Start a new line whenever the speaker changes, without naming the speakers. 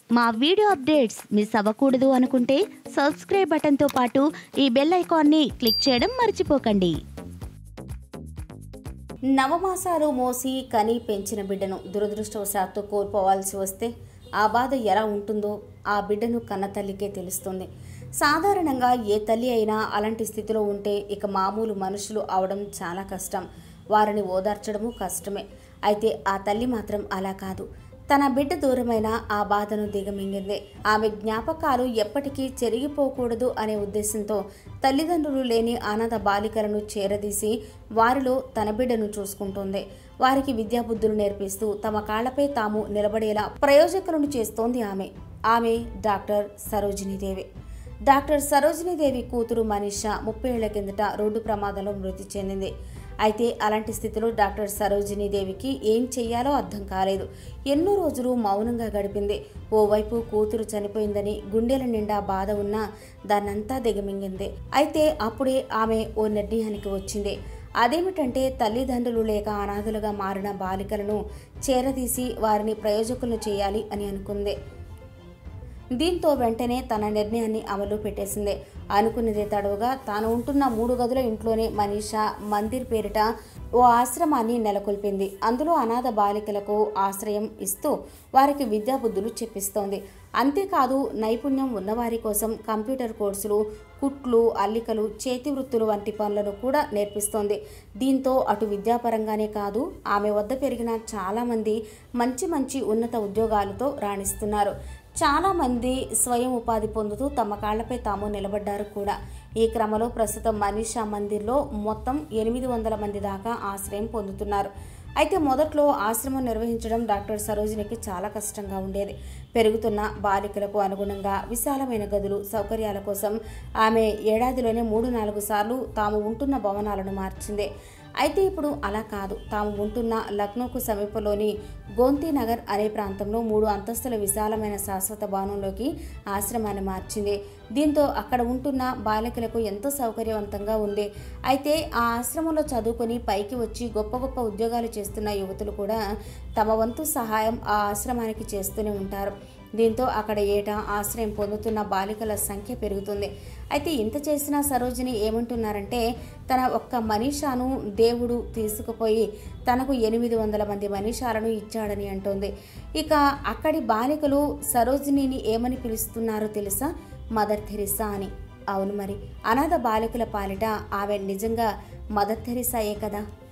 మా video updates miss అవ్వకూడదు అనుకుంటే సబ్స్క్రైబ్ బటన్తో పాటు ఈ బెల్ ఐకాన్ని క్లిక్ చేయడం మర్చిపోకండి
నవమాసాలు మోసి కని పెంచిన బిడ్డను దురదృష్టవశాత్తు కోల్పోవాల్సి వస్తే ఆ బాధ ఎలా ఉంటుందో ఆ బిడ్డను కన్న తల్లికే తెలుస్తుంది సాధారణంగా ఏ తల్లి అయినా అలాంటి స్థితిలో ఉంటే ఇక మామూలు మనుషులు అవడం చాలా కష్టం వారిని ఓదార్చడము కష్టమే అయితే ఆ తల్లి మాత్రం అలా కాదు తన బిడ్డ దూరమైన ఆ బాధను దిగమింగింది ఆమె జ్ఞాపకాలు ఎప్పటికీ చెరిగిపోకూడదు అనే ఉద్దేశంతో తల్లిదండ్రులు లేని అనాథ బాలికలను చేరదీసి వారిలో తన బిడ్డను చూసుకుంటోంది వారికి విద్యాబుద్ధులు నేర్పిస్తూ తమ కాళ్లపై తాము నిలబడేలా ప్రయోజకులను చేస్తోంది ఆమె ఆమె డాక్టర్ సరోజినీదేవి డాక్టర్ సరోజినీదేవి కూతురు మనీషా ముప్పై ఏళ్ల కిందట రోడ్డు ప్రమాదంలో మృతి చెందింది అయితే అలాంటి స్థితిలో డాక్టర్ సరోజినీదేవికి ఏం చెయ్యాలో అర్థం కాలేదు ఎన్నో రోజులు మౌనంగా గడిపింది ఓవైపు కూతురు చనిపోయిందని గుండెల నిండా బాధ ఉన్నా దాన్నంతా దిగమింగింది అయితే అప్పుడే ఆమె ఓ నిర్ణయానికి వచ్చింది అదేమిటంటే తల్లిదండ్రులు లేక అనాథలుగా మారిన బాలికలను చేరదీసి వారిని ప్రయోజకులను చేయాలి అని అనుకుంది దీంతో వెంటనే తన నిర్ణయాన్ని అమలు పెట్టేసింది అనుకున్నదే తడవుగా తాను ఉంటున్న మూడు గదుల ఇంట్లోనే మనీషా మందిర్ పేరిట ఓ ఆశ్రమాన్ని నెలకొల్పింది అందులో అనాథ బాలికలకు ఆశ్రయం ఇస్తూ వారికి విద్యాబుద్ధులు చెప్పిస్తోంది అంతేకాదు నైపుణ్యం ఉన్నవారి కోసం కంప్యూటర్ కోర్సులు కుట్లు అల్లికలు చేతి వృత్తులు వంటి పనులను కూడా నేర్పిస్తోంది దీంతో అటు విద్యాపరంగానే కాదు ఆమె వద్ద పెరిగిన చాలామంది మంచి మంచి ఉన్నత ఉద్యోగాలతో రాణిస్తున్నారు చాలామంది స్వయం ఉపాధి పొందుతూ తమ కాళ్లపై తాము నిలబడ్డారు కూడా ఈ క్రమంలో ప్రస్తుతం మనీషా మందిర్లో మొత్తం ఎనిమిది వందల మంది దాకా ఆశ్రయం పొందుతున్నారు అయితే మొదట్లో ఆశ్రమం నిర్వహించడం డాక్టర్ సరోజినికి చాలా కష్టంగా ఉండేది పెరుగుతున్న బాలికలకు అనుగుణంగా విశాలమైన గదులు సౌకర్యాల కోసం ఆమె ఏడాదిలోనే మూడు నాలుగు సార్లు తాము ఉంటున్న భవనాలను మార్చింది అయితే ఇప్పుడు అలా కాదు తాము ఉంటున్న లక్నోకు సమీపంలోని గోంతీనగర్ అనే ప్రాంతంలో మూడు అంతస్తుల విశాలమైన శాశ్వత భవనంలోకి ఆశ్రమాన్ని మార్చింది దీంతో అక్కడ ఉంటున్న బాలికలకు ఎంతో సౌకర్యవంతంగా ఉంది అయితే ఆ ఆశ్రమంలో చదువుకొని పైకి వచ్చి గొప్ప గొప్ప ఉద్యోగాలు చేస్తున్న యువతులు కూడా తమ వంతు సహాయం ఆ ఆశ్రమానికి చేస్తూనే ఉంటారు దీంతో అక్కడ ఏటా ఆశ్రయం పొందుతున్న బాలికల సంఖ్య పెరుగుతుంది అయితే ఇంత చేసిన సరోజిని ఏమంటున్నారంటే తన ఒక్క మనీషాను దేవుడు తీసుకుపోయి తనకు ఎనిమిది వందల మంది మనీషాలను ఇచ్చాడని అంటోంది ఇక అక్కడి బాలికలు సరోజినిని ఏమని పిలుస్తున్నారో తెలుసా మదర్ థెరిసా అని అవును మరి అనాథ బాలికల పాలిట ఆమె నిజంగా మదర్ థెరిసాయే కదా